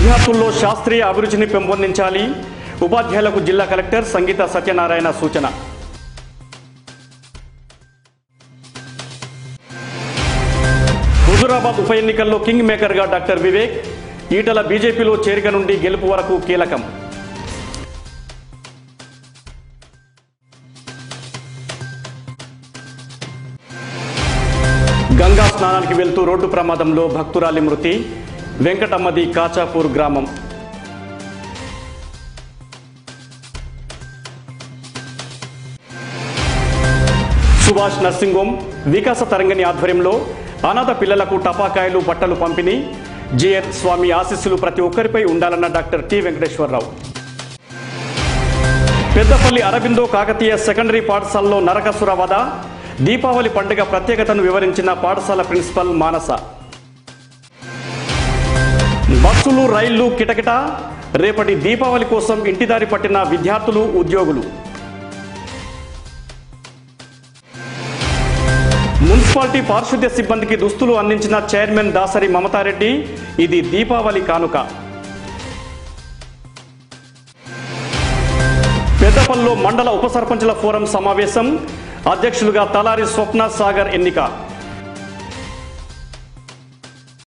విద్యార్థుల్లో శాస్త్రీయ అభిరుచిని పెంపొందించాలి ఉపాధ్యాయులకు జిల్లా కలెక్టర్ సంగీత సత్యనారాయణ సూచన హుజురాబాద్ ఉప ఎన్నికల్లో కింగ్ మేకర్గా డాక్టర్ వివేక్ ఈటల బీజేపీలో చేరిక నుండి గెలుపు వరకు కీలకం గంగా స్నానానికి వెళ్తూ రోడ్డు ప్రమాదంలో భక్తురాలి మృతి వెంకటమ్మది కాచాపూర్ గ్రామం సుభాష్ నర్సింగ్ హోమ్ వికాస తరంగిణి ఆధ్వర్యంలో అనాథ పిల్లలకు టపాకాయలు బట్టలు పంపిణీ జిఎన్ స్వామి ఆశీస్సులు ప్రతి ఒక్కరిపై ఉండాలన్న doctor T Venkateswara Rao Peddapalli Aurobindo Kakatiya secondary పాఠశాలలో నరకసుర వధ దీపావళి పండుగ ప్రత్యేకతను వివరించిన పాఠశాల ప్రిన్సిపల్ మానస బస్సులు రైళ్లు కిటకిట రేపటి దీపావళి కోసం ఇంటిదారి పట్టిన విద్యార్థులు ఉద్యోగులు మున్సిపాలిటీ పారిశుద్ధ్య సిబ్బందికి దుస్తులు అందించిన చైర్మన్ దాసరి మమతారెడ్డి ఇది దీపావళి కానుక పెద్దపల్లిలో మండల ఉప సర్పంచుల ఫోరం సమావేశం అధ్యక్షులుగా తలారి స్వప్న సాగర్ ఎన్నిక